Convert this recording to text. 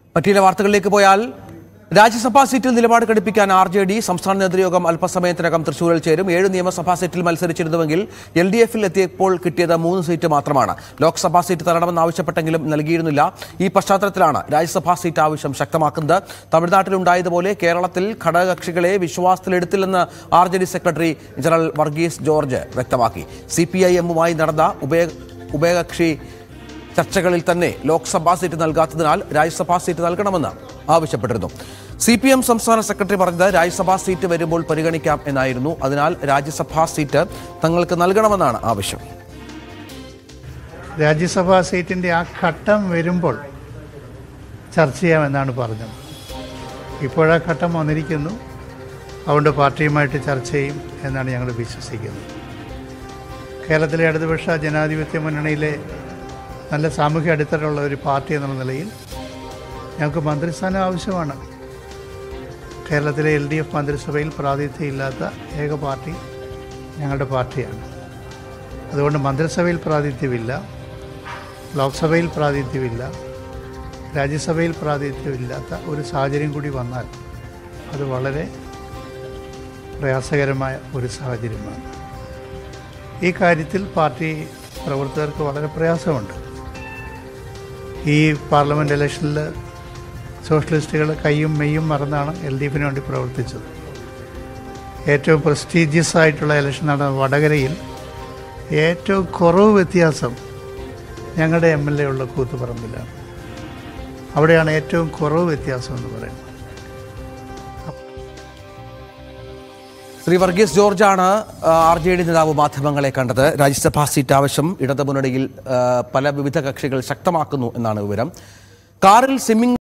മറ്റു ചില വാർത്തകളിലേക്ക് പോയാൽ രാജ്യസഭാ സീറ്റിൽ നിലപാട് ഘടിപ്പിക്കാൻ ആർ ജെ ഡി സംസ്ഥാന നേതൃയോഗം അല്പസമയത്തിനകം തൃശൂരിൽ ചേരും ഏഴ് നിയമസഭാ സീറ്റിൽ മത്സരിച്ചിരുന്നുവെങ്കിൽ എൽ ഡി എഫിൽ എത്തിയപ്പോൾ കിട്ടിയത് മൂന്ന് സീറ്റ് മാത്രമാണ് ലോക്സഭാ സീറ്റ് തരണമെന്ന് ആവശ്യപ്പെട്ടെങ്കിലും നൽകിയിരുന്നില്ല ഈ പശ്ചാത്തലത്തിലാണ് രാജ്യസഭാ സീറ്റ് ആവശ്യം ശക്തമാക്കുന്നത് തമിഴ്നാട്ടിലുണ്ടായതുപോലെ കേരളത്തിൽ ഘടകകക്ഷികളെ വിശ്വാസത്തിലെടുത്തില്ലെന്ന് R J D secretary general Varghese George വ്യക്തമാക്കി സി പി ഐ എമ്മുമായി നടന്ന ഉഭയ ഉഭയകക്ഷി ചർച്ചകളിൽ തന്നെ ലോക്സഭാ സീറ്റ് നൽകാത്തതിനാൽ രാജ്യസഭാ സീറ്റ് നൽകണമെന്ന് ആവശ്യപ്പെട്ടിരുന്നു സി പി എം സംസ്ഥാന സെക്രട്ടറി പറഞ്ഞത് രാജ്യസഭാ സീറ്റ് വരുമ്പോൾ പരിഗണിക്കാം എന്നായിരുന്നു അതിനാൽ രാജ്യസഭാ സീറ്റ് തങ്ങൾക്ക് നൽകണമെന്നാണ് ആവശ്യം രാജ്യസഭാ സീറ്റിൻ്റെ ആ ഘട്ടം വരുമ്പോൾ ചർച്ച ചെയ്യാമെന്നാണ് പറഞ്ഞത് ഇപ്പോഴാ ഘട്ടം വന്നിരിക്കുന്നു അതുകൊണ്ട് പാർട്ടിയുമായിട്ട് ചർച്ച ചെയ്യും എന്നാണ് ഞങ്ങൾ വിശ്വസിക്കുന്നത് കേരളത്തിലെ ഇടതുപക്ഷ ജനാധിപത്യ മുന്നണിയിലെ നല്ല സാമൂഹ്യ അടിത്തറയുള്ള ഒരു പാർട്ടി എന്നുള്ള നിലയിൽ ഞങ്ങൾക്ക് മന്ത്രിസ്ഥാനം ആവശ്യമാണ് കേരളത്തിലെ എൽ ഡി എഫ് മന്ത്രിസഭയിൽ പ്രാതിനിധ്യമില്ലാത്ത ഏക പാർട്ടി ഞങ്ങളുടെ പാർട്ടിയാണ് അതുകൊണ്ട് മന്ത്രിസഭയിൽ പ്രാതിനിധ്യമില്ല ലോക്സഭയിൽ പ്രാതിനിധ്യമില്ല രാജ്യസഭയിൽ പ്രാതിനിധ്യമില്ലാത്ത ഒരു സാഹചര്യം കൂടി വന്നാൽ അത് വളരെ പ്രയാസകരമായ ഒരു സാഹചര്യമാണ് ഈ കാര്യത്തിൽ പാർട്ടി പ്രവർത്തകർക്ക് വളരെ പ്രയാസമുണ്ട് ഈ പാർലമെൻറ്റ് ഇലക്ഷനിൽ സോഷ്യലിസ്റ്റുകൾ കൈയും മെയ്യും മറന്നാണ് എൽ ഡി എഫിന് വേണ്ടി പ്രവർത്തിച്ചത് ഏറ്റവും പ്രസ്റ്റീജിയസ് ആയിട്ടുള്ള ഇലക്ഷൻ നടന്ന വടകരയിൽ ഏറ്റവും കുറവ് വ്യത്യാസം ഞങ്ങളുടെ എം എൽ എ ഉള്ള കൂത്തുപറമ്പിലാണ് അവിടെയാണ് ഏറ്റവും കുറവ് വ്യത്യാസം എന്ന് പറയുന്നത് ശ്രീ വർഗീസ് ജോർജാണ് ആർ ജെ ഡി നേതാവ് മാധ്യമങ്ങളെ കണ്ടത് രാജ്യസഭാ സീറ്റ് ആവശ്യം ഇടതുമുന്നണിയിൽ ആ, പല വിവിധ കക്ഷികൾ ശക്തമാക്കുന്നു എന്നാണ് വിവരം കാറിൽ സ്വിമ്മിംഗ്